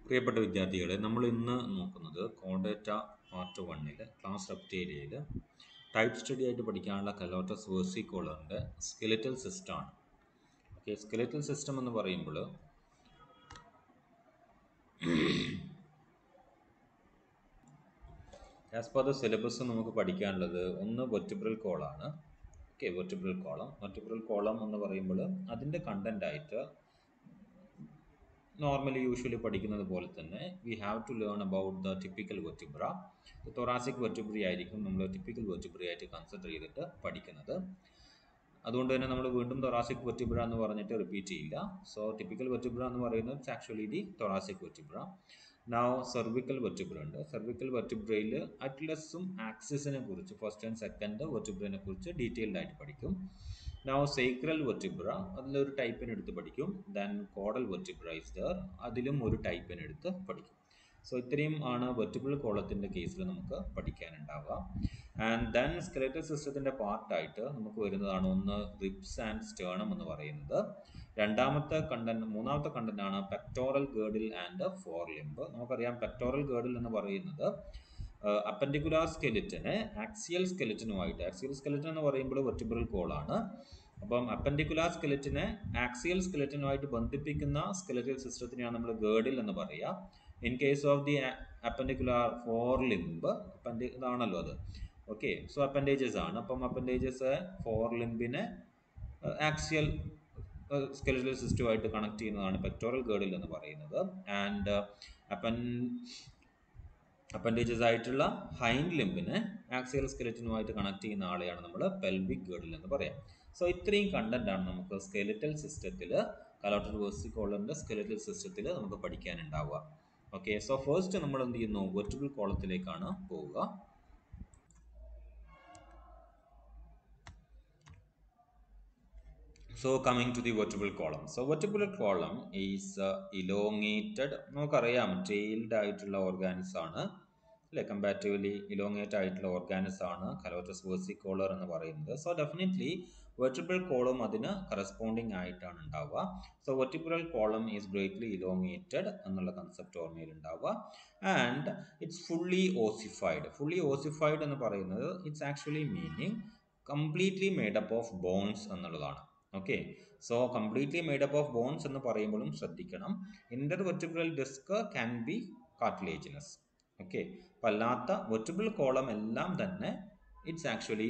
പ്രിയപ്പെട്ട വിദ്യാർത്ഥികളെ നമ്മൾ ഇന്ന് നോക്കുന്നത് കോഡേറ്റ പാർട്ട് വണ്ണിൽ ക്ലാസ് റെപ്റ്റേരിയയിൽ ടൈപ്പ് സ്റ്റഡി ആയിട്ട് പഠിക്കാനുള്ള കലോട്ടസ് വേഴ്സിക്കോളറിൻ്റെ സ്കെലിറ്റൽ സിസ്റ്റമാണ് ഓക്കെ സ്കെലിറ്റൽ സിസ്റ്റം എന്ന് പറയുമ്പോൾ ആസ് പെർ ദ സിലബസ് നമുക്ക് പഠിക്കാനുള്ളത് ഒന്ന് വെർട്ടിബ്രൽ കോളാണ് okay vertebral column vertebral column എന്ന് പറയുമ്പോൾ അതിൻ്റെ കണ്ടൻ്റ് ആയിട്ട് നോർമലി യൂഷ്വലി പഠിക്കുന്നത് പോലെ തന്നെ we have to learn about the typical vertebra thoracic vertebrae ആയിരിക്കും നമ്മൾ ടിപ്പിക്കൽ വെർട്ടിബ്രി ആയിട്ട് കൺസിഡർ ചെയ്തിട്ട് പഠിക്കുന്നത് അതുകൊണ്ട് തന്നെ നമ്മൾ വീണ്ടും തൊറാസിക് വെർട്ടിബ്ര എന്ന് പറഞ്ഞിട്ട് റിപ്പീറ്റ് ചെയ്യില്ല സോ ടിപ്പിക്കൽ വെർട്ടിബ്ര എന്ന് പറയുന്നത് it's actually the thoracic vertebra now cervical vertebra ഉണ്ട് സെർവിക്കൽ വെർട്ടിബ്രയിൽ അറ്റ്ലസും ആക്സിസിനെ കുറിച്ച് ഫസ്റ്റ് ആൻഡ് സെക്കൻഡ് വെർട്ടിബ്രനെ കുറിച്ച് ഡീറ്റെയിൽഡ് ആയിട്ട് പഠിക്കും നൗ സേക്രൽ വെർട്ടിബ്ര അതിലൊരു ടൈപ്പിന് എടുത്ത് പഠിക്കും then caudal vertebra is there അതിലും ഒരു ടൈപ്പിന് എടുത്ത് പഠിക്കും സോ ഇത്രയും ആണ് വെർട്ടിബിൾ കോളത്തിൻ്റെ കേസിൽ നമുക്ക് പഠിക്കാനുണ്ടാവുക ആൻഡ് ദെൻ സ്കെലറ്റൽ സിസ്റ്റത്തിൻ്റെ പാർട്ടായിട്ട് നമുക്ക് വരുന്നതാണ് ഒന്ന് റിപ്സ് ആൻഡ് സ്റ്റേണം എന്ന് പറയുന്നത് രണ്ടാമത്തെ കണ്ടന്റ് മൂന്നാമത്തെ കണ്ടന്റ് ആണ് pectoral girdle and forelimb നമുക്കറിയാം പെക്ടോറൽ ഗേഡിൽ എന്ന് പറയുന്നത് അപ്പൻഡിക്കുലാർ സ്കെലിറ്റന് ആക്സിയൽ സ്കെലിറ്റനുമായിട്ട് ആക്സിയൽ സ്കെലിറ്റൻ എന്ന് പറയുമ്പോൾ വെർട്ടിബ്രൽ കോളാണ് അപ്പം അപ്പൻഡിക്കുലാർ സ്കെലിറ്റനെ ആക്സിയൽ സ്കെലിറ്റനുമായിട്ട് ബന്ധിപ്പിക്കുന്ന സ്കെലിറ്റൽ സിസ്റ്റത്തിനെയാണ് നമ്മൾ ഗേഡിൽ എന്ന് പറയുക in case of the appendicular fore limb അപ്പൻഡി ഇതാണല്ലോ അത് ഓക്കെ സോ അപ്പൻഡേജസ് ആണ് അപ്പം അപ്പൻഡേജസ് ഫോർ ലിംബിനെ ആക്സിയൽ സ്കെലിറ്റൽ സിസ്റ്റമായിട്ട് കണക്ട് ചെയ്യുന്നതാണ് പെക്ടോറൽ ഗേഡിൽ എന്ന് പറയുന്നത് ആൻഡ് അപ്പൻ അപ്പൻഡേജസ് ആയിട്ടുള്ള ഹൈൻഡ് ലിംബിനെ ആക്സിയൽ സ്കെലറ്റിനുമായിട്ട് കണക്ട് ചെയ്യുന്ന ആളെയാണ് നമ്മൾ പെൽവിക് ഗേഡിൽ എന്ന് പറയാം സോ ഇത്രയും കണ്ടന്റ് ആണ് നമുക്ക് സ്കെലിറ്റൽ സിസ്റ്റത്തിൽ കലോട്ടർ വേഴ്സിക്കോളറിൻ്റെ സ്കെലിറ്റൽ സിസ്റ്റത്തിൽ നമുക്ക് പഠിക്കാനുണ്ടാവുക ഓക്കെ സോ ഫസ്റ്റ് നമ്മൾ എന്ത് ചെയ്യുന്നു വെർട്ടിബിൾ കോളത്തിലേക്കാണ് പോവുക So coming to the vertebral column. So vertebral column is uh, elongated. നമുക്കറിയാം ടെയിൽഡ് ആയിട്ടുള്ള ഓർഗാനിസ് ആണ് അല്ലെ കമ്പാരിറ്റീവ്ലി ഇലോങ്ങേറ്റ് ആയിട്ടുള്ള ഓർഗാനിസ് ആണ് കലോട്ടസ് വേഴ്സിക്കോളർ എന്ന് പറയുന്നത് സോ ഡെഫിനറ്റ്ലി വെർട്ടിബ്രൽ കോളം അതിന് കറസ്പോണ്ടിങ് ആയിട്ടാണ് ഉണ്ടാവുക so vertebral column is greatly elongated എന്നുള്ള കൺസെപ്റ്റ് ഓർമ്മയിൽ ഉണ്ടാവുക and it's fully ossified fully ossified എന്ന് പറയുന്നത് it's actually meaning completely made up of bones എന്നുള്ളതാണ് okay so completely made up of bones എന്ന് പറയുമ്പോഴും ശ്രദ്ധിക്കണം inter vertebral disc can be cartilaginous okay അപ്പം അല്ലാത്ത വെർട്ടിബിൾ കോളം എല്ലാം തന്നെ ഇറ്റ്സ് ആക്ച്വലി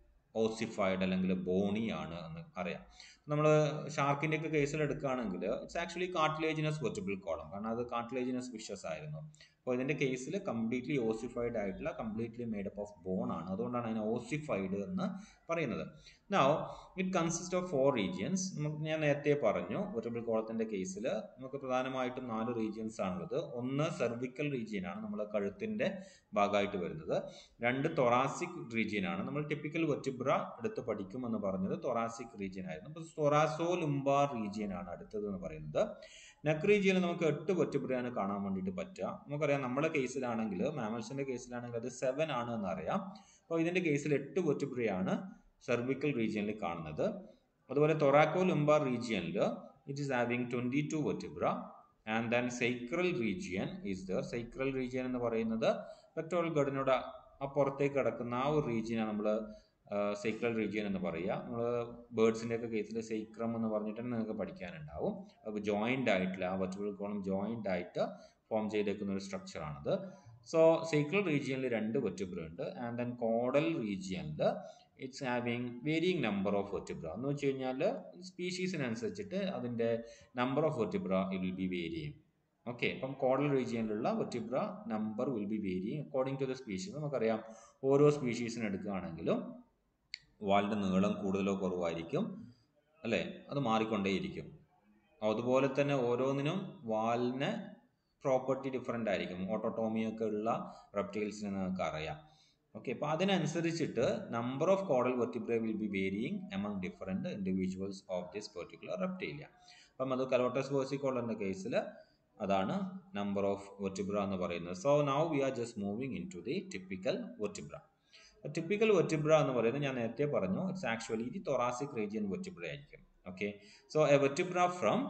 ഓസിഫൈഡ് അല്ലെങ്കിൽ ബോണി ആണ് എന്ന് അറിയാം നമ്മൾ ഷാർക്കിൻ്റെ ഒക്കെ കേസിൽ എടുക്കുകയാണെങ്കിൽ it's actually cartilaginous vertebral column കാരണം അത് കാർട്ടിലേജിനസ് ഫിഷസ് ആയിരുന്നു അപ്പോൾ ഇതിൻ്റെ കേസിൽ കംപ്ലീറ്റ്ലി ഓസിഫൈഡ് ആയിട്ടുള്ള കംപ്ലീറ്റ്ലി മേഡപ്പ് ഓഫ് ബോൺ ആണ് അതുകൊണ്ടാണ് അതിനെ ഓസിഫൈഡ് എന്ന് പറയുന്നത് now it consist of four regions നമുക്ക് ഞാൻ നേരത്തെ പറഞ്ഞു വെർട്ടിബിൾ കോളത്തിൻ്റെ കേസിൽ നമുക്ക് പ്രധാനമായിട്ടും നാല് റീജിയൻസ് ആണുള്ളത് ഒന്ന് സെർവിക്കൽ റീജിയൻ ആണ് നമ്മൾ കഴുത്തിൻ്റെ ഭാഗമായിട്ട് വരുന്നത് രണ്ട് തൊറാസിക് റീജിയൻ ആണ് നമ്മൾ ടിപ്പിക്കൽ വെർട്ടിബ്ര എടുത്ത് പഠിക്കുമെന്ന് പറഞ്ഞത് തൊറാസിക് റീജിയൻ ആയിരുന്നു അപ്പോൾ തൊറാസോ ലുംബാർ റീജിയൻ ആണ് അടുത്തത് എന്ന് പറയുന്നത് നെക്ക് റീജിയനിൽ നമുക്ക് എട്ട് വെർട്ടിബ്രയാണ് കാണാൻ വേണ്ടിയിട്ട് പറ്റുക നമുക്കറിയാം നമ്മുടെ കേസിലാണെങ്കിൽ മാമൽസിൻ്റെ കേസിലാണെങ്കിൽ അത് സെവൻ ആണ് എന്ന് അറിയാം അപ്പോൾ ഇതിൻ്റെ കേസിൽ എട്ട് വെർട്ടിബ്രയാണ് സെർവിക്കൽ റീജിയനിൽ കാണുന്നത് അതുപോലെ തൊറാക്കോ ലുംബാർ റീജിയനിൽ it is having twenty two vertebra and then sacral region is there sacral region എന്ന് പറയുന്നത് പെക്ടോറൽ ഗഡിനോട് അപ്പുറത്തേക്ക് കിടക്കുന്ന ആ ഒരു റീജിയനാണ് നമ്മൾ സൈക്രൽ റീജിയൻ എന്ന് പറയുക നമ്മൾ ബേർഡ്സിൻ്റെ ഒക്കെ കേസിൽ സൈക്രം എന്ന് പറഞ്ഞിട്ട് നിങ്ങൾക്ക് പഠിക്കാനുണ്ടാവും അപ്പോൾ ജോയിൻ്റ് ആയിട്ടുള്ള ആ വെർട്ടിബിൾ കോളം ജോയിൻ്റ് ആയിട്ട് ഫോം ചെയ്തേക്കുന്ന ഒരു സ്ട്രക്ചറാണത് സോ സൈക്രൽ റീജിയനിൽ രണ്ട് വെർട്ടിബ്ര ഉണ്ട് ആൻഡ് ദെൻ കോഡൽ റീജിയനിൽ it's having varying number of vertebra എന്ന് വെച്ച് കഴിഞ്ഞാൽ സ്പീഷീസിനനുസരിച്ചിട്ട് അതിൻ്റെ number of vertebra it will be വേരിയും ഓക്കെ അപ്പം കോഡൽ റീജിയനിലുള്ള vertebra number will be varying according to the species നമുക്കറിയാം ഓരോ സ്പീഷീസിന് എടുക്കുകയാണെങ്കിലും വാലിൻ്റെ നീളം കൂടുതലോ കുറവായിരിക്കും അല്ലേ അത് മാറിക്കൊണ്ടേയിരിക്കും അതുപോലെ തന്നെ ഓരോന്നിനും വാലിന് പ്രോപ്പർട്ടി ഡിഫറെൻ്റ് ആയിരിക്കും ഓട്ടോട്ടോമിയൊക്കെ ഉള്ള റെപ്റ്റൈൽസിന് നിങ്ങൾക്ക് അറിയാം ഓക്കെ അപ്പോൾ അതിനനുസരിച്ചിട്ട് number of caudal vertebra will be varying among different individuals of this particular reptilia അപ്പം അത് കലോട്ടസ് വേഴ്സിക്കോളറിൻ്റെ കേസിൽ അതാണ് നമ്പർ ഓഫ് വെർട്ടിബ്ര എന്ന് പറയുന്നത് so now we are just moving in to the typical vertebra typical vertebra എന്ന് പറയുന്നത് ഞാൻ നേരത്തെ പറഞ്ഞു it's actually the thoracic region vertebra ആയിരിക്കും okay so a vertebra from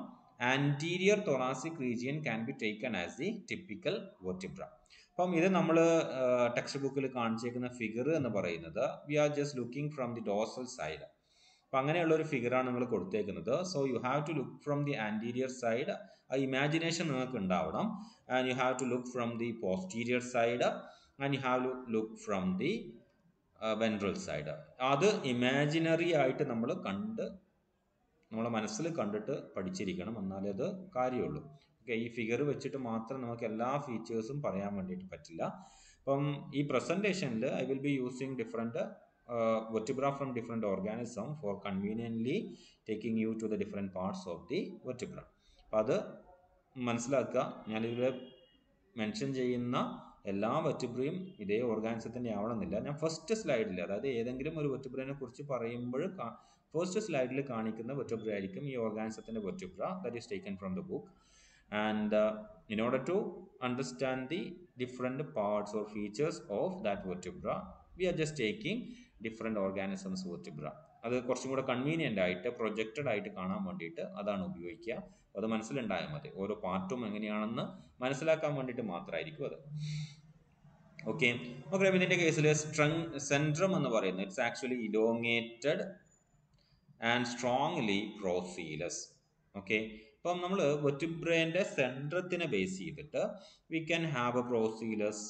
anterior thoracic region can be taken as the typical vertebra അപ്പം ഇത് നമ്മൾ text ബുക്കിൽ കാണിച്ചേക്കുന്ന ഫിഗർ എന്ന് പറയുന്നത് we are just looking from the dorsal side അപ്പം അങ്ങനെയുള്ള ഒരു ഫിഗറാണ് നിങ്ങൾ കൊടുത്തേക്കുന്നത് so you have to look from the anterior side ആ ഇമാജിനേഷൻ നിങ്ങൾക്ക് ഉണ്ടാവണം and you have to look from the posterior side and you have to look from the ventral side അത് ഇമാജിനറി ആയിട്ട് നമ്മൾ കണ്ട് നമ്മളെ മനസ്സിൽ കണ്ടിട്ട് പഠിച്ചിരിക്കണം എന്നാലേ അത് കാര്യമുള്ളൂ ഓക്കെ ഈ ഫിഗർ വെച്ചിട്ട് മാത്രം നമുക്ക് എല്ലാ ഫീച്ചേഴ്സും പറയാൻ വേണ്ടിയിട്ട് പറ്റില്ല അപ്പം ഈ പ്രസൻറ്റേഷനിൽ I will be using different vertebra from different organism for conveniently taking you to the different parts of the vertebra അപ്പം അത് മനസ്സിലാക്കുക ഞാനിതിൽ മെൻഷൻ ചെയ്യുന്ന എല്ലാ വെർട്ടിബ്രയും ഇതേ ഓർഗാനിസത്തിൻ്റെ ആവണമെന്നില്ല ഞാൻ ഫസ്റ്റ് സ്ലൈഡിൽ അതായത് ഏതെങ്കിലും ഒരു വെർട്ടിബ്രനെ കുറിച്ച് പറയുമ്പോൾ ഫസ്റ്റ് സ്ലൈഡിൽ കാണിക്കുന്ന വെർട്ടിബ്ര ആയിരിക്കും ഈ ഓർഗാനിസത്തിൻ്റെ vertebra that is taken from the book and in order to understand the different parts or features of that vertebra we are just taking different organisms vertebra അത് കുറച്ചും കൂടെ കൺവീനിയൻ്റ് ആയിട്ട് പ്രൊജക്റ്റഡ് ആയിട്ട് കാണാൻ വേണ്ടിയിട്ട് അതാണ് ഉപയോഗിക്കുക അത് മനസ്സിലുണ്ടായാൽ മതി ഓരോ പാർട്ടും എങ്ങനെയാണെന്ന് മനസ്സിലാക്കാൻ വേണ്ടിയിട്ട് മാത്രമായിരിക്കും അത് ഓക്കെ ഓക്കെ ഇതിൻ്റെ കേസിൽ സ്ട്രങ് സെൻട്രം എന്ന് പറയുന്നത് it's actually elongated and strongly procoelous okay അപ്പം നമ്മൾ വെറ്റിബ്രേൻ്റെ സെൻട്രത്തിനെ ബേസ് ചെയ്തിട്ട് we can have a procoelous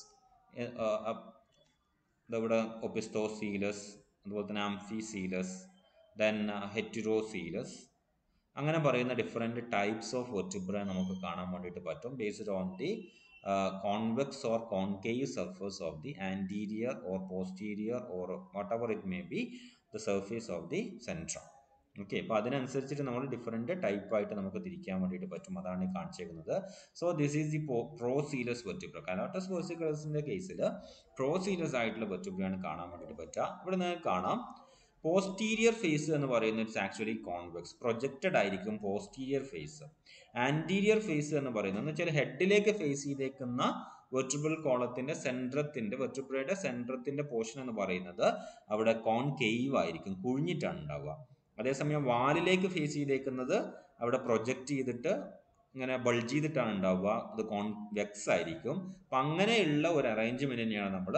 ഇവിടെ ഒപ്പിസ്തോസീലസ് അതുപോലെ തന്നെ ആംഫിസീലസ് ദെൻ ഹെറ്റിറോസീലസ് അങ്ങനെ പറയുന്ന ഡിഫറെൻറ്റ് ടൈപ്സ് ഓഫ് വെർട്ടിബ്ര നമുക്ക് കാണാൻ വേണ്ടിയിട്ട് പറ്റും based on the convex or concave surface of the anterior or posterior or whatever it may be the surface of the centrum okay അപ്പോൾ അതിനനുസരിച്ചിട്ട് നമ്മൾ ഡിഫറെൻറ്റ് ടൈപ്പായിട്ട് നമുക്ക് തിരിക്കാൻ വേണ്ടിയിട്ട് പറ്റും അതാണ് ഈ കാണിച്ചേക്കുന്നത് so this is the procoelous vertebra Calotes വെർസിക്കൽസിൻ്റെ കേസിൽ പ്രോസീലസ് ആയിട്ടുള്ള വെർട്ടിബ്രയാണ് കാണാൻ വേണ്ടിയിട്ട് പറ്റുക ഇവിടെ നിങ്ങൾക്ക് കാണാം പോസ്റ്റീരിയർ ഫേസ് എന്ന് പറയുന്നത് ഇറ്റ്സ് ആക്ച്വലി കോൺവെക്സ് പ്രൊജക്റ്റഡ് ആയിരിക്കും പോസ്റ്റീരിയർ ഫേസ് ആൻറ്റീരിയർ ഫേസ് എന്ന് പറയുന്നത് എന്ന് വെച്ചാൽ ഹെഡിലേക്ക് ഫേസ് ചെയ്തേക്കുന്ന വെർട്ടിബിൾ കോളത്തിന്റെ സെൻട്രത്തിന്റെ വെർട്ടിബ്രയുടെ സെൻട്രത്തിന്റെ പോർഷൻ എന്ന് പറയുന്നത് അവിടെ കോൺകേവ് ആയിരിക്കും കുഴിഞ്ഞിട്ടാണ് ഉണ്ടാവുക അതേസമയം വാലിലേക്ക് ഫേസ് ചെയ്തേക്കുന്നത് അവിടെ പ്രൊജക്റ്റ് ചെയ്തിട്ട് ഇങ്ങനെ ബൾജ് ചെയ്തിട്ടാണ് ഉണ്ടാവുക അത് കോൺവെക്സ് ആയിരിക്കും അപ്പം അങ്ങനെയുള്ള ഒരു അറേഞ്ച്മെന്റ് തന്നെയാണ് നമ്മൾ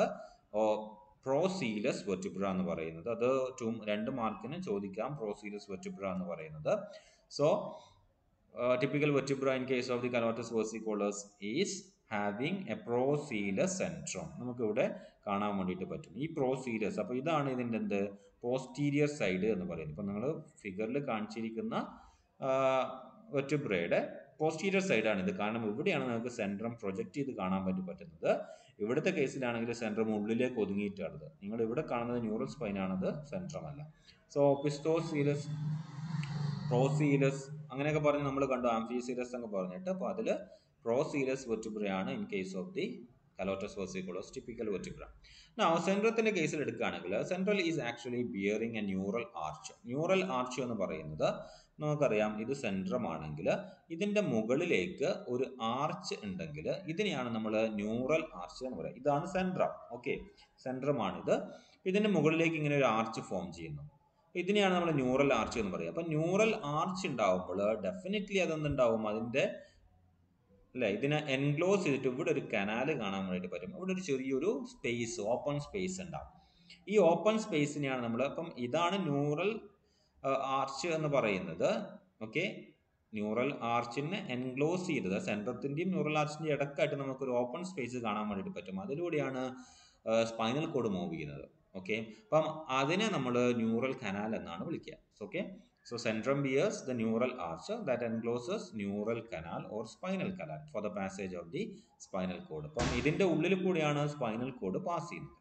പ്രോസീലസ് വെർട്ടിബ്ര എന്ന് പറയുന്നത് അത് ടു രണ്ട് മാർക്കിന് ചോദിക്കാം പ്രോസീലസ് വെർട്ടിബ്ര എന്ന് പറയുന്നത് so typical vertebra in case of the Calotes versicolors is having a procoelous centrum നമുക്കിവിടെ കാണാൻ വേണ്ടിയിട്ട് പറ്റും ഈ പ്രോസീലസ് അപ്പോൾ ഇതാണ് ഇതിൻ്റെ എന്ത് പോസ്റ്റീരിയർ സൈഡ് എന്ന് പറയുന്നത് ഇപ്പം നിങ്ങൾ ഫിഗറിൽ കാണിച്ചിരിക്കുന്ന വെർട്ടിബ്രയുടെ പോസ്റ്റീരിയർ സൈഡാണ് ഇത് കാരണം ഇവിടെയാണ് നമുക്ക് സെൻട്രം പ്രൊജക്റ്റ് ചെയ്ത് കാണാൻ പറ്റി പറ്റുന്നത് ഇവിടുത്തെ കേസിലാണെങ്കിൽ സെൻട്രം ഉള്ളിലേക്ക് ഒതുങ്ങിയിട്ടാണത് നിങ്ങൾ ഇവിടെ കാണുന്നത് ന്യൂറൽ സ്പൈൻ ആണത് സെൻട്രം അല്ല സോ പിസ്തോസീലസ് പ്രോസീലസ് അങ്ങനെയൊക്കെ പറഞ്ഞ് നമ്മൾ കണ്ടു ആംഫിസീലസ് എന്നൊക്കെ പറഞ്ഞിട്ട് അപ്പോൾ അതിൽ പ്രോസീലസ് വെർട്ടിബ്രയാണ് in case of the Calotes versicolor typical vertebra now സെൻട്രത്തിന്റെ കേസിൽ എടുക്കുകയാണെങ്കിൽ central is actually bearing a neural arch neural arch എന്ന് പറയുന്നത് നമുക്കറിയാം ഇത് സെൻട്രം ആണെങ്കിൽ ഇതിന്റെ മുകളിലേക്ക് ഒരു ആർച്ച് ഉണ്ടെങ്കിൽ ഇതിനെയാണ് നമ്മൾ ന്യൂറൽ ആർച്ച് എന്ന് പറയുക ഇതാണ് സെൻട്രം ഓക്കെ സെൻട്രമാണിത് ഇതിന്റെ മുകളിലേക്ക് ഇങ്ങനെ ഒരു ആർച്ച് ഫോം ചെയ്യുന്നു ഇതിനെയാണ് നമ്മൾ ന്യൂറൽ ആർച്ച് എന്ന് പറയുക അപ്പം ന്യൂറൽ ആർച്ച് ഉണ്ടാവുമ്പോൾ ഡെഫിനറ്റ്ലി അതെന്തുണ്ടാവും അതിന്റെ അല്ലേ ഇതിനെ എൻക്ലോസ് ചെയ്തിട്ട് ഇവിടെ ഒരു കനാല് കാണാൻ വേണ്ടിയിട്ട് പറ്റും ഇവിടെ ഒരു ചെറിയൊരു സ്പേസ് ഓപ്പൺ സ്പേസ് ഉണ്ടാവും ഈ ഓപ്പൺ സ്പേസിനെയാണ് നമ്മൾ അപ്പം ഇതാണ് ന്യൂറൽ ആർച്ച് എന്ന് പറയുന്നത് ഓക്കെ ന്യൂറൽ ആർച്ചിനെ എൻക്ലോസ് ചെയ്തത് സെൻട്രത്തിൻ്റെയും ന്യൂറൽ ആർച്ചിൻ്റെ ഇടക്കായിട്ട് നമുക്കൊരു ഓപ്പൺ സ്പേസ് കാണാൻ വേണ്ടിയിട്ട് പറ്റും അതിലൂടെയാണ് സ്പൈനൽ കോഡ് മൂവ് ചെയ്യുന്നത് ഓക്കെ അപ്പം അതിനെ നമ്മൾ ന്യൂറൽ കനാൽ എന്നാണ് വിളിക്കുക okay So centrum bears the neural arch that encloses neural canal or spinal canal for the passage of the spinal cord. അപ്പം ഇതിന്റെ ഉള്ളിൽ കൂടിയാണ് സ്പൈനൽ കോഡ് പാസ് ചെയ്യുന്നത്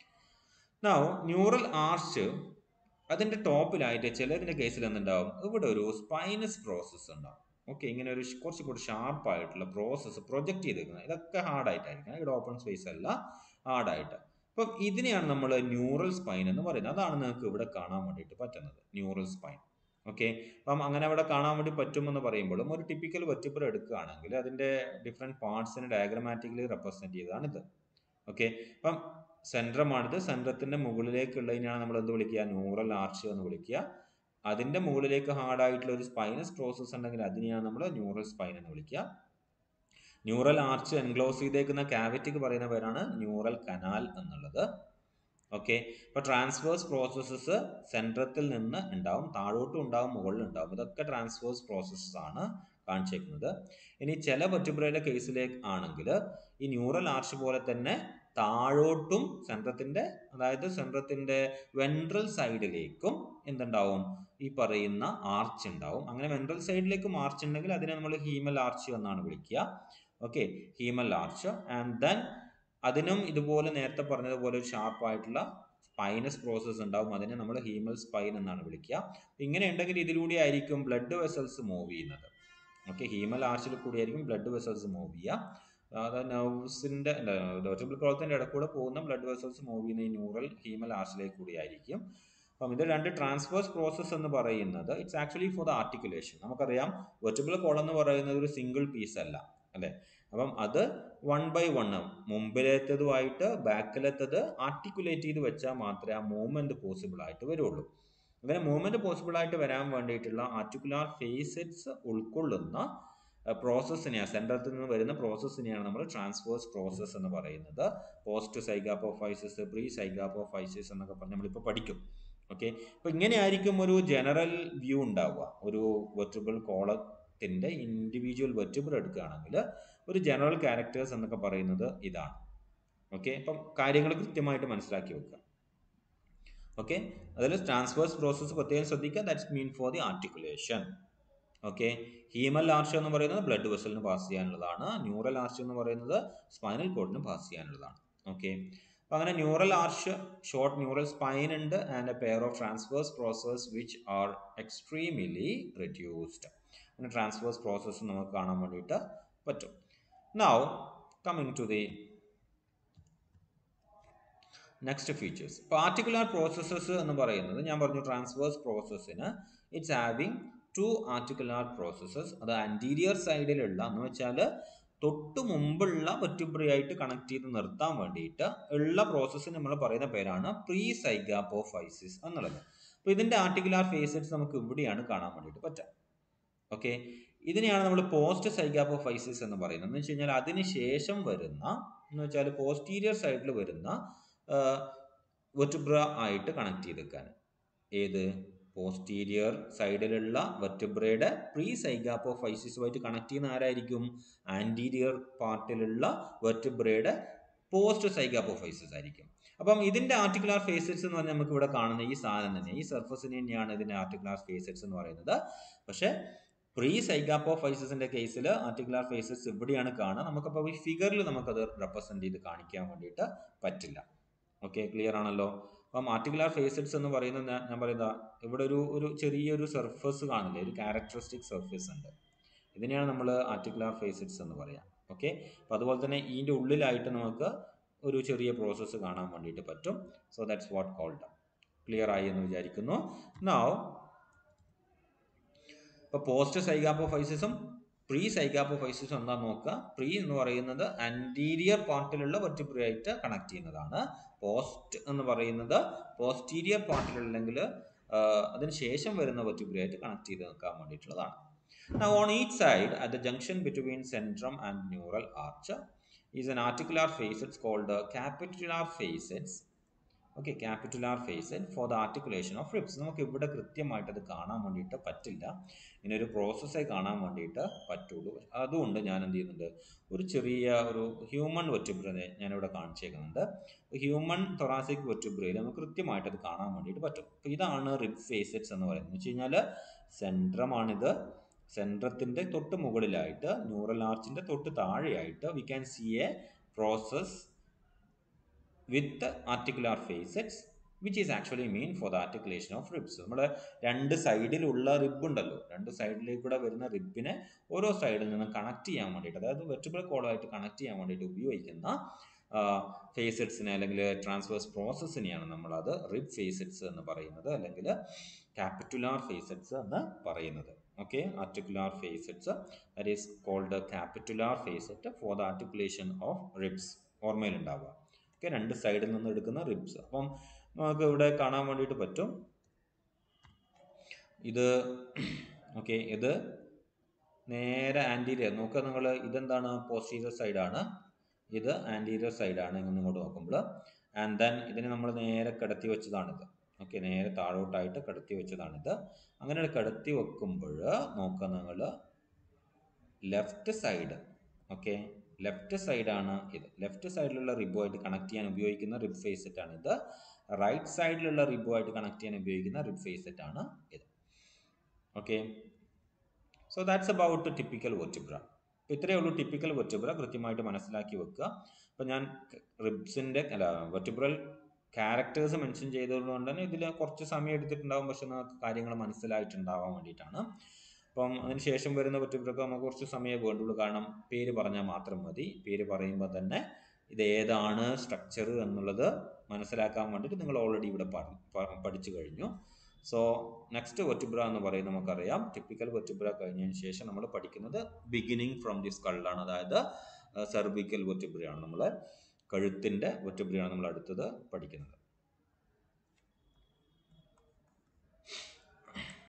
നൗ ന്യൂറൽ ആർച്ച് അതിന്റെ ടോപ്പിലായിട്ട് ചിലതിന്റെ കേസിൽ എന്തുണ്ടാവും ഇവിടെ ഒരു സ്പൈനസ് പ്രോസസ്സ് ഉണ്ടാവും ഓക്കെ ഇങ്ങനെ ഒരു കുറച്ച് കൂടി ഷാർപ്പായിട്ടുള്ള പ്രോസസ്സ് പ്രൊജക്ട് ചെയ്തേക്കുന്നത് ഇതൊക്കെ ഹാർഡായിട്ടായിരിക്കണം ഇവിടെ ഓപ്പൺ സ്പേസ് അല്ല ഹാർഡായിട്ട് അപ്പം ഇതിനെയാണ് നമ്മൾ ന്യൂറൽ സ്പൈൻ എന്ന് പറയുന്നത് അതാണ് നിങ്ങൾക്ക് ഇവിടെ കാണാൻ വേണ്ടിയിട്ട് പറ്റുന്നത് ന്യൂറൽ സ്പൈൻ ഓക്കെ അപ്പം അങ്ങനെ അവിടെ കാണാൻ വേണ്ടി പറ്റുമെന്ന് പറയുമ്പോഴും ഒരു ടിപ്പിക്കൽ വെറ്റിബ്ര എടുക്കുകയാണെങ്കിൽ അതിൻ്റെ ഡിഫറെൻറ്റ് പാർട്സിനെ ഡയഗ്രമാറ്റിക്കലി റെപ്രസെൻറ്റ് ചെയ്തതാണിത് ഓക്കെ അപ്പം സെൻട്രമാണിത് സെൻട്രത്തിൻ്റെ മുകളിലേക്കുള്ളതിനാണ് നമ്മൾ എന്ത് വിളിക്കുക ന്യൂറൽ ആർച്ച് എന്ന് വിളിക്കുക അതിൻ്റെ മുകളിലേക്ക് ഹാർഡായിട്ടുള്ള ഒരു സ്പൈനസ് പ്രോസസ് ഉണ്ടെങ്കിൽ അതിനെയാണ് നമ്മൾ ന്യൂറൽ സ്പൈൻ എന്ന് വിളിക്കുക ന്യൂറൽ ആർച്ച് എൻക്ലോസ് ചെയ്തേക്കുന്ന ക്യാവിറ്റിക്ക് പറയുന്ന പേരാണ് ന്യൂറൽ കനാൽ എന്നുള്ളത് ഓക്കെ ഇപ്പോൾ ട്രാൻസ്ഫേഴ്സ് പ്രോസസ്സസ് സെൻട്രത്തിൽ നിന്ന് ഉണ്ടാവും താഴോട്ടും ഉണ്ടാവും മുകളിൽ ഉണ്ടാവും ഇതൊക്കെ ട്രാൻസ്ഫേഴ്സ് പ്രോസസ്സസ് ആണ് കാണിച്ചേക്കുന്നത് ഇനി ചില വെർട്ടിബ്രയുടെ കേസിലേക്ക് ആണെങ്കിൽ ഈ ന്യൂറൽ ആർച്ച് പോലെ തന്നെ താഴോട്ടും സെൻട്രത്തിൻ്റെ അതായത് സെൻട്രത്തിൻ്റെ വെൻട്രൽ സൈഡിലേക്കും എന്തുണ്ടാവും ഈ പറയുന്ന ആർച്ച് ഉണ്ടാവും അങ്ങനെ വെൻട്രൽ സൈഡിലേക്ക് ആർച്ച് ഉണ്ടെങ്കിൽ അതിനെ നമ്മൾ ഹീമൽ ആർച്ച് എന്നാണ് വിളിക്കുക okay haemal arch and then അതിനും ഇതുപോലെ നേരത്തെ പറഞ്ഞതുപോലെ ഒരു ഷാർപ്പായിട്ടുള്ള സ്പൈനസ് പ്രോസസ്സ് ഉണ്ടാവും അതിനെ നമ്മൾ ഹീമൽ സ്പൈൻ എന്നാണ് വിളിക്കുക ഇങ്ങനെ ഉണ്ടെങ്കിൽ ഇതിലൂടെ ആയിരിക്കും ബ്ലഡ് വെസൽസ് മൂവ് ചെയ്യുന്നത് ഓക്കെ ഹീമൽ ആർച്ചിൽ കൂടിയായിരിക്കും ബ്ലഡ് വെസൽസ് മൂവ് ചെയ്യുക അതായത് നെർവ്സിൻ്റെ വെർട്ടിബിൾ ക്രോളത്തിൻ്റെ ഇടക്കൂടെ പോകുന്ന ബ്ലഡ് വെസൽസ് മൂവ് ചെയ്യുന്ന ഈ ന്യൂറൽ ഹീമൽ ആർച്ചിലേക്ക് കൂടി ആയിരിക്കും അപ്പം ഇത് രണ്ട് ട്രാൻസ്ഫേഴ്സ് പ്രോസസ്സ് എന്ന് പറയുന്നത് it's actually for the articulation നമുക്കറിയാം വെർട്ടിബിൾ കോളം എന്ന് പറയുന്നത് ഒരു സിംഗിൾ പീസ് അല്ല അല്ലേ അപ്പം അത് വൺ ബൈ വൺ മുമ്പിലത്തേതുമായിട്ട് ബാക്കിലത്തത് ആർട്ടിക്കുലേറ്റ് ചെയ്ത് വെച്ചാൽ മാത്രമേ ആ മൂവ്മെൻറ്റ് പോസിബിൾ ആയിട്ട് വരുള്ളൂ അങ്ങനെ മൂവ്മെൻറ്റ് പോസിബിൾ ആയിട്ട് വരാൻ വേണ്ടിയിട്ടുള്ള ആർട്ടിക്കുലാർ ഫേസറ്റ്സ് ഉൾക്കൊള്ളുന്ന പ്രോസസ്സിനെയാണ് സെൻറ്ററിൽ നിന്ന് വരുന്ന പ്രോസസ്സിനെയാണ് നമ്മൾ ട്രാൻസ്ഫേഴ്സ് പ്രോസസ്സ് എന്ന് പറയുന്നത് പോസ്റ്റ് സൈഗാപ്പോഫൈസിസ് പ്രീ സൈഗാപ്പോഫൈസിസ് എന്നൊക്കെ പറഞ്ഞ് നമ്മളിപ്പോൾ പഠിക്കും ഓക്കെ അപ്പോൾ ഇങ്ങനെയായിരിക്കും ഒരു ജനറൽ വ്യൂ ഉണ്ടാവുക ഒരു വെർട്ടിബിൾ കോളത്തിൻ്റെ ഇൻഡിവിജ്വൽ വെർട്ടിബിൾ എടുക്കുകയാണെങ്കിൽ ഒരു ജനറൽ ക്യാരക്ടേഴ്സ് എന്നൊക്കെ പറയുന്നത് ഇതാണ് ഓക്കെ അപ്പം കാര്യങ്ങൾ കൃത്യമായിട്ട് മനസ്സിലാക്കി വെക്കുക ഓക്കെ അതിൽ ട്രാൻസ്ഫേഴ്സ് പ്രോസസ്സ് പ്രത്യേകം ശ്രദ്ധിക്കുക that's mean for the articulation okay haemal arch എന്ന് പറയുന്നത് ബ്ലഡ് വെസലിന് പാസ് ചെയ്യാനുള്ളതാണ് ന്യൂറൽ ആർച്ച് എന്ന് പറയുന്നത് സ്പൈനൽ കോഡിന് പാസ് ചെയ്യാനുള്ളതാണ് ഓക്കെ അപ്പോൾ അങ്ങനെ neural arch short neural spine ഉണ്ട് and a pair of transverse process which are extremely reduced അങ്ങനെ ട്രാൻസ്ഫേഴ്സ് പ്രോസസ്സ് നമുക്ക് കാണാൻ വേണ്ടിയിട്ട് പറ്റും now coming to the next features particular processes എന്ന് പറയുന്നത് ഞാൻ പറഞ്ഞു ട്രാൻസ്ഫേഴ്സ് പ്രോസസ്സിന് it's having two articular processes അത് ആൻറ്റീരിയർ സൈഡിലുള്ള എന്ന് വെച്ചാൽ തൊട്ട് മുമ്പുള്ള വെർട്ടിബ്രയായിട്ട് കണക്ട് ചെയ്ത് നിർത്താൻ വേണ്ടിയിട്ട് ഉള്ള പ്രോസസ്സിന് നമ്മൾ പറയുന്ന പേരാണ് പ്രീ സൈഗാപ്പോഫൈസിസ് എന്നുള്ളത് അപ്പോൾ ഇതിൻ്റെ ആർട്ടിക്കുലർ ഫേസറ്റ്സ് നമുക്ക് ഇവിടെയാണ് കാണാൻ വേണ്ടിയിട്ട് പറ്റുക ഓക്കെ ഇതിനെയാണ് നമ്മൾ പോസ്റ്റ് സൈഗാപ്പോഫൈസിസ് എന്ന് പറയുന്നത് എന്ന് വെച്ച് കഴിഞ്ഞാൽ അതിന് ശേഷം വരുന്ന എന്ന് വെച്ചാൽ പോസ്റ്റീരിയർ സൈഡിൽ വരുന്ന വെർട്ടിബ്ര ആയിട്ട് കണക്ട് ചെയ്ത് വെക്കാൻ ഏത് പോസ്റ്റീരിയർ സൈഡിലുള്ള വെർട്ടിബ്രയുടെ പ്രീ സൈഗാപ്പോഫൈസിസുമായിട്ട് കണക്ട് ചെയ്യുന്ന ആരായിരിക്കും ആൻറ്റീരിയർ പാർട്ടിലുള്ള വെർട്ടിബ്രയുടെ പോസ്റ്റ് സൈഗാപ്പോഫൈസിസ് ആയിരിക്കും അപ്പം ഇതിൻ്റെ ആർട്ടിക്കുലാർ ഫേസറ്റ്സ് എന്ന് പറഞ്ഞാൽ നമുക്ക് ഇവിടെ കാണുന്ന ഈ സാധനം തന്നെ ഈ സർഫസിന് തന്നെയാണ് ഇതിൻ്റെ ആർട്ടിക്കുലാർ ഫേസറ്റ്സ് എന്ന് പറയുന്നത് പക്ഷേ പ്രീ സൈഗാപ്പോഫൈസിന്റെ കേസിൽ ആർട്ടിക്കുലാർ ഫേസസ് ഇവിടെയാണ് കാണുക നമുക്കപ്പോൾ ഈ ഫിഗറിൽ നമുക്കത് റെപ്രസെന്റ് ചെയ്ത് കാണിക്കാൻ വേണ്ടിയിട്ട് പറ്റില്ല ഓക്കെ ക്ലിയർ ആണല്ലോ അപ്പം ആർട്ടിക്കുലാർ ഫേസറ്റ്സ് എന്ന് പറയുന്നത് ഞാൻ പറയുന്ന ഇവിടെ ഒരു ഒരു ചെറിയൊരു സർഫസ് കാണില്ലേ ഒരു ക്യാരക്ടറിസ്റ്റിക് സർഫസ് ഉണ്ട് ഇതിനെയാണ് നമ്മൾ ആർട്ടിക്കുലാർ ഫേസറ്റ്സ് എന്ന് പറയാം ഓക്കെ അപ്പോൾ അതുപോലെ തന്നെ ഇതിൻ്റെ ഉള്ളിലായിട്ട് നമുക്ക് ഒരു ചെറിയ പ്രോസസ്സ് കാണാൻ വേണ്ടിയിട്ട് പറ്റും so that's what called clear ആയി എന്ന് വിചാരിക്കുന്നു നൗ ഇപ്പോൾ പോസ്റ്റ് സൈഗാപ്പോഫൈസിസും പ്രീ സൈഗാപ്പോഫൈസിസും എന്താ നോക്കുക പ്രീ എന്ന് പറയുന്നത് അൻറ്റീരിയർ പാർട്ടിലുള്ള വെർട്ടിബ്രയായിട്ട് കണക്ട് ചെയ്യുന്നതാണ് പോസ്റ്റ് എന്ന് പറയുന്നത് പോസ്റ്റീരിയർ പാർട്ടിലുള്ളെങ്കിൽ അതിന് ശേഷം വരുന്ന വെർട്ടിബ്രയായിട്ട് കണക്ട് ചെയ്ത് നിൽക്കാൻ വേണ്ടിയിട്ടുള്ളതാണ് Now on each side at the junction between centrum and neural arch is an articular facets called the capitular facets okay capitular facet for the articulation of ribs നമുക്ക് ഇവിടെ കൃത്യമായിട്ട് അത് കാണാൻ വേണ്ടിയിട്ട് പറ്റില്ല ഇങ്ങനെ ഒരു പ്രോസസ്സേ കാണാൻ വേണ്ടിയിട്ട് പറ്റുള്ളൂ അതുകൊണ്ട് ഞാൻ എന്ത് ചെയ്യുന്നുണ്ട് ഒരു ചെറിയ ഒരു ഹ്യൂമൻ വെറ്റിബ്രനെ ഞാനിവിടെ കാണിച്ചേക്കുന്നുണ്ട് ഹ്യൂമൻ തൊറാസിക് വെറ്റിബ്രയിൽ നമുക്ക് കൃത്യമായിട്ട് അത് കാണാൻ വേണ്ടിയിട്ട് പറ്റും അപ്പോൾ ഇതാണ് റിബ് ഫേസറ്റ്സ് എന്ന് പറയുന്നത് എന്ന് വെച്ച് കഴിഞ്ഞാൽ സെൻട്രമാണിത് സെൻട്രത്തിൻ്റെ തൊട്ട് മുകളിലായിട്ട് ന്യൂറൽ ആർച്ചിൻ്റെ തൊട്ട് താഴെയായിട്ട് we can see a process with articular facets which is actually mean for the articulation of ribs നമ്മുടെ രണ്ട് സൈഡിലുള്ള റിബ് ഉണ്ടല്ലോ രണ്ട് സൈഡിലേക്ക് കൂടെ വരുന്ന റിബിനെ ഓരോ സൈഡിൽ നിന്നും കണക്ട് ചെയ്യാൻ വേണ്ടിയിട്ട് അതായത് വെർട്ടിബിൾ കോളായിട്ട് കണക്ട് ചെയ്യാൻ വേണ്ടിയിട്ട് ഉപയോഗിക്കുന്ന ഫേസറ്റ്സിനെ അല്ലെങ്കിൽ ട്രാൻസ്ഫേഴ്സ് പ്രോസസ്സിനെയാണ് നമ്മളത് റിബ് ഫേസറ്റ്സ് എന്ന് പറയുന്നത് അല്ലെങ്കിൽ ക്യാപിറ്റുലാർ ഫേസറ്റ്സ് എന്ന് പറയുന്നത് okay articular facets that is called capitular facet for the articulation of ribs ഓർമ്മയിലുണ്ടാവുക ഓക്കെ രണ്ട് സൈഡിൽ നിന്ന് എടുക്കുന്ന റിബ്സ് അപ്പം നമുക്ക് ഇവിടെ കാണാൻ വേണ്ടിയിട്ട് പറ്റും ഇത് ഓക്കെ ഇത് നേരെ ആൻറ്റീരിയർ നോക്കുക നിങ്ങൾ ഇതെന്താണ് പോസ്റ്റീരിയർ സൈഡാണ് ഇത് ആൻറ്റീരിയർ സൈഡാണ് ഇങ്ങനെ ഇങ്ങോട്ട് നോക്കുമ്പോൾ ആൻഡ് ദെൻ ഇതിനെ നമ്മൾ നേരെ കിടത്തി വെച്ചതാണിത് ഓക്കെ നേരെ താഴോട്ടായിട്ട് കിടത്തി വെച്ചതാണിത് അങ്ങനെ കിടത്തി വെക്കുമ്പോൾ നോക്കുക നിങ്ങൾ ലെഫ്റ്റ് സൈഡ് ഓക്കെ ലെഫ്റ്റ് സൈഡാണ് ഇത് ലെഫ്റ്റ് സൈഡിലുള്ള റിബുമായിട്ട് കണക്ട് ചെയ്യാൻ ഉപയോഗിക്കുന്ന റിബ് ഫേസ് സെറ്റാണ് ഇത് റൈറ്റ് സൈഡിലുള്ള റിബുമായിട്ട് കണക്ട് ചെയ്യാൻ ഉപയോഗിക്കുന്ന റിബ് ഫേസ് സെറ്റാണ് ഇത് okay so that's about typical vertebra അപ്പോൾ ഇത്രയേ ഉള്ളൂ ടിപ്പിക്കൽ വെർട്ടിബ്ര കൃത്യമായിട്ട് മനസ്സിലാക്കി വെക്കുക അപ്പോൾ ഞാൻ റിബ്സിൻ്റെ അല്ല വെർട്ടിബ്രൽ ക്യാരക്ടേഴ്സ് മെൻഷൻ ചെയ്തതുകൊണ്ട് തന്നെ ഇതിൽ കുറച്ച് സമയം എടുത്തിട്ടുണ്ടാകും പക്ഷെ നിങ്ങൾക്ക് കാര്യങ്ങൾ മനസ്സിലായിട്ടുണ്ടാവാൻ വേണ്ടിയിട്ടാണ് അപ്പം അതിന് ശേഷം വരുന്ന വെർട്ടിബ്രക്ക് നമുക്ക് കുറച്ച് സമയമേ വേണ്ടുള്ളൂ കാരണം പേര് പറഞ്ഞാൽ മാത്രം മതി പേര് പറയുമ്പോൾ തന്നെ ഇത് ഏതാണ് സ്ട്രക്ചർ എന്നുള്ളത് മനസ്സിലാക്കാൻ വേണ്ടിയിട്ട് നിങ്ങൾ ഓൾറെഡി ഇവിടെ പഠിച്ചു കഴിഞ്ഞു സോ നെക്സ്റ്റ് വെർട്ടിബ്ര എന്ന് പറയുന്നത് നമുക്കറിയാം ടിപ്പിക്കൽ വെർട്ടിബ്ര കഴിഞ്ഞതിന് ശേഷം നമ്മൾ പഠിക്കുന്നത് ബിഗിനിങ് ഫ്രം ദി സ്കള്ളാണ് അതായത് സെർവിക്കൽ വെർട്ടിബ്രയാണ് നമ്മൾ കഴുത്തിൻ്റെ വെർട്ടിബ്രയാണ് നമ്മൾ അടുത്തത് പഠിക്കുന്നത്